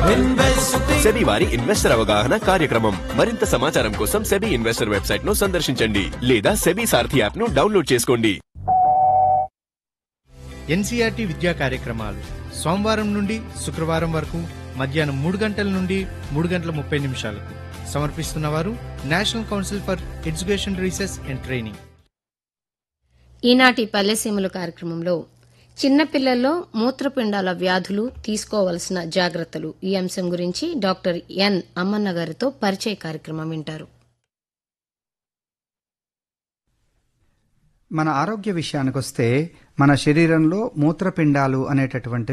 SEBI వారి investor అవగాహన కార్యక్రమం మరింత సమాచారం కోసం సెబీ ఇన్వెస్టర్ వెబ్సైట్ ను సందర్శించండి లేదా సెబీ సారథి యాప్ ను డౌన్లోడ్ చేసుకోండి ఎన్సీఆర్టీ విద్యా కార్యక్రమాలు సోమవారం నుండి శుక్రవారం వరకు మధ్యాహ్నం మూడు గంటల నుండి మూడు గంటల ముప్పై నిమిషాలకు సమర్పిస్తున్నవారు national council for education research and training ఈనాటి పల్లెసీమలు కార్యక్రమంలో చిన్నపిల్లల్లో మూత్రపిండాల వ్యాధులు తీసుకోవలసిన జాగ్రత్తలు ఈ అంశం గురించి డాక్టర్ ఎన్ అమ్మన్న గారితో పరిచయ కార్యక్రమం వింటారు మన ఆరోగ్య విషయానికొస్తే మన శరీరంలో మూత్రపిండాలు అనేటటువంటి